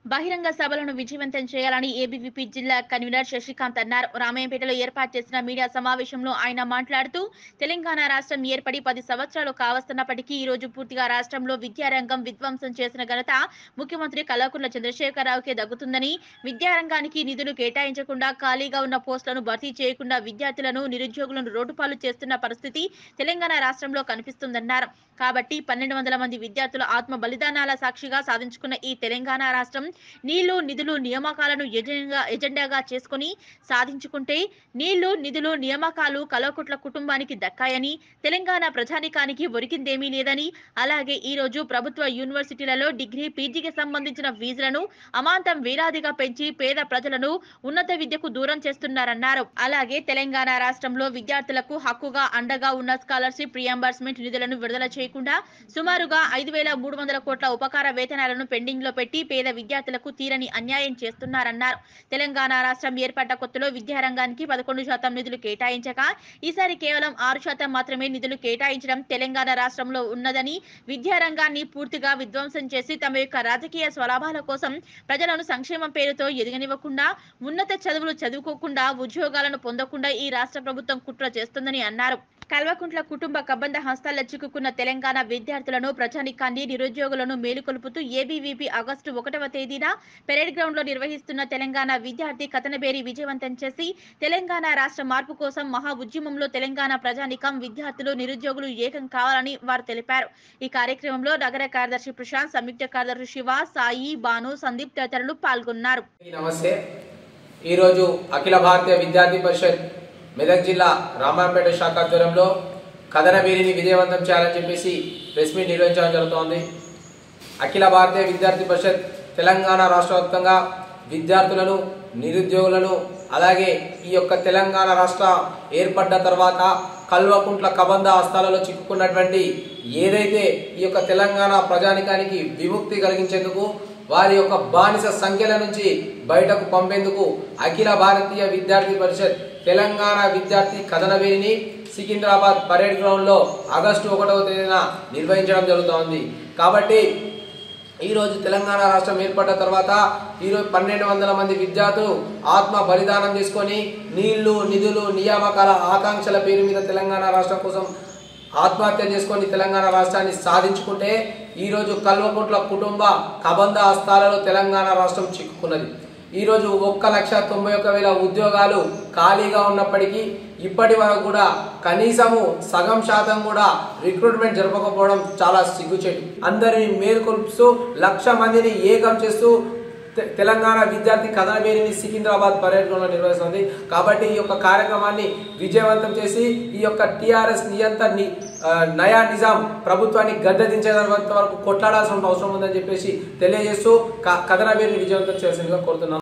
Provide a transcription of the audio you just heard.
బహిరంగ సభలను విజయవంతం చేయాలని ఏబీవీపీ జిల్లా కన్వీనర్ శశికాంత్ అన్నారు రామాయంపేటలో ఏర్పాటు చేసిన మీడియా సమావేశంలో ఆయన మాట్లాడుతూ తెలంగాణ రాష్ట్రం ఏర్పడి పది సంవత్సరాలు కావస్తున్నప్పటికీ ఈ రోజు పూర్తిగా రాష్ట్రంలో విద్యారంగం విధ్వంసం చేసిన ఘనత ముఖ్యమంత్రి కల్వకుంట్ల చంద్రశేఖరరావుకే దక్కుతుందని విద్యారంగానికి నిధులు కేటాయించకుండా ఖాళీగా ఉన్న పోస్టులను భర్తీ చేయకుండా విద్యార్థులను నిరుద్యోగులను రోడ్డుపాలు చేస్తున్న పరిస్థితి తెలంగాణ రాష్ట్రంలో కనిపిస్తుందన్నారు కాబట్టి పన్నెండు వందల మంది విద్యార్థుల ఆత్మ బలిదానాల సాక్షిగా సాధించుకున్న ఈ తెలంగాణ రాష్ట్రం నీళ్లు నిధులు నియామకాలను ఎజెండా ఎజెండాగా చేసుకుని సాధించుకుంటే నీళ్లు నిధులు నియామకాలు కలవకుట్ల కుటుంబానికి దక్కాయని తెలంగాణ ప్రజానికానికి ఒరికిందేమీ లేదని అలాగే ఈ రోజు ప్రభుత్వ యూనివర్సిటీలలో డిగ్రీ పీజీకి సంబంధించిన ఫీజులను అమాంతం వేలాదిగా పెంచి పేద ప్రజలను ఉన్నత విద్యకు దూరం చేస్తున్నారన్నారు అలాగే తెలంగాణ రాష్ట్రంలో విద్యార్థులకు హక్కుగా అండగా ఉన్న స్కాలర్షిప్ రియంబర్స్మెంట్ నిధులను విడుదల చేయకుండా సుమారుగా ఐదు వేల మూడు వందల కోట్ల ఉపకార వేతనాలను పెండింగ్ లో పెట్టి పేద విద్యార్థులకు తీరని అన్యాయం చేస్తున్నారన్నారు తెలంగాణ రాష్ట్రం ఏర్పడ్డ కొత్తలో విద్యారంగానికి పదకొండు శాతం నిధులు కేటాయించగా ఈసారి కేవలం ఆరు శాతం మాత్రమే నిధులు కేటాయించడం తెలంగాణ రాష్ట్రంలో ఉన్నదని విద్యారంగాన్ని పూర్తిగా విధ్వంసం చేసి తమ యొక్క రాజకీయ స్వలాభాల కోసం ప్రజలను సంక్షేమం పేరుతో ఎదగనివ్వకుండా ఉన్నత చదువులు చదువుకోకుండా ఉద్యోగాలను పొందకుండా ఈ రాష్ట్ర ప్రభుత్వం కుట్ర చేస్తుందని అన్నారు కల్వకుంట్ల కుటుంబ కబంధ హస్తాల్లో చిక్కుకున్న తెలంగాణ విద్యార్థులను ప్రజానికాన్ని నిరుద్యోగులను మేలుకొలుపుతూ ఏబీవీపీ ఆగస్టు ఒకటవ తేదీన పెరేడ్ గ్రౌండ్ లో నిర్వహిస్తున్న తెలంగాణ విద్యార్థి కథనబేరి విజయవంతం చేసి తెలంగాణ రాష్ట్ర మార్పు కోసం మహా ఉద్యమంలో తెలంగాణ ప్రజానికం విద్యార్థులు నిరుద్యోగులు ఏకం కావాలని వారు తెలిపారు ఈ కార్యక్రమంలో నగర కార్యదర్శి ప్రశాంత్ సంయుక్త కార్యదర్శి శివ సాయి బాను సందీప్ తదితరులు పాల్గొన్నారు నమస్తే ఈరోజు అఖిల భారతీయ విద్యార్థి పరిషత్ మెదక్ జిల్లా రామాపేట శాఖ ఆధ్వర్యంలో కథనబీరిని విజయవంతం చేయాలని చెప్పేసి ప్రెస్ మీట్ నిర్వహించడం జరుగుతోంది అఖిల భారతీయ విద్యార్థి పరిషత్ తెలంగాణ రాష్ట్ర వ్యాప్తంగా విద్యార్థులను నిరుద్యోగులను అలాగే ఈ యొక్క తెలంగాణ రాష్ట్ర ఏర్పడ్డ తర్వాత కల్వకుంట్ల కబంధ హస్తాలలో చిక్కుకున్నటువంటి ఏదైతే ఈ యొక్క తెలంగాణ ప్రజానికానికి విముక్తి కలిగించేందుకు వారి యొక్క బానిస సంఖ్యల నుంచి బయటకు పంపేందుకు అఖిల భారతీయ విద్యార్థి పరిషత్ తెలంగాణ విద్యార్థి కథనవేరిని సికింద్రాబాద్ పరేడ్ గ్రౌండ్ లో ఆగస్టు ఒకటవ తేదీన నిర్వహించడం జరుగుతోంది కాబట్టి ఈ రోజు తెలంగాణ రాష్ట్రం ఏర్పడ్డ తర్వాత ఈరోజు పన్నెండు వందల మంది విద్యార్థులు ఆత్మ బలిదానం చేసుకొని నీళ్లు నిధులు నియామకాల ఆకాంక్షల పేరు మీద తెలంగాణ రాష్ట్రం కోసం ఆత్మహత్య చేసుకొని తెలంగాణ రాష్ట్రాన్ని సాధించుకుంటే ఈరోజు కల్వకుంట్ల కుటుంబ కబంధ హస్తాలలో తెలంగాణ రాష్ట్రం చిక్కుకున్నది ఈరోజు ఒక్క లక్ష తొంభై ఒక్క వేల ఉద్యోగాలు ఖాళీగా ఉన్నప్పటికీ ఇప్పటి వరకు కూడా కనీసము సగం శాతం కూడా రిక్రూట్మెంట్ జరపకపోవడం చాలా సిగ్గుచేటు అందరిని మేల్కొల్పుతూ లక్ష మందిని ఏకం చేస్తూ తె- తెలంగాణ విద్యార్థి కథనబేరిని సికింద్రాబాద్ పర్యటనలో నిర్వహిస్తుంది కాబట్టి ఈ యొక్క కార్యక్రమాన్ని విజయవంతం చేసి ఈ యొక్క టిఆర్ఎస్ నియంత ని- ఆ, నయా నిజాం ప్రభుత్వాన్ని గద్దెదించేంత వరకు కొట్లాడాల్సిన అవసరం ఉందని చెప్పేసి తెలియజేస్తూ క- కథనబేరిని విజయవంతం చేయాల్సిందిగా కోరుతున్నాను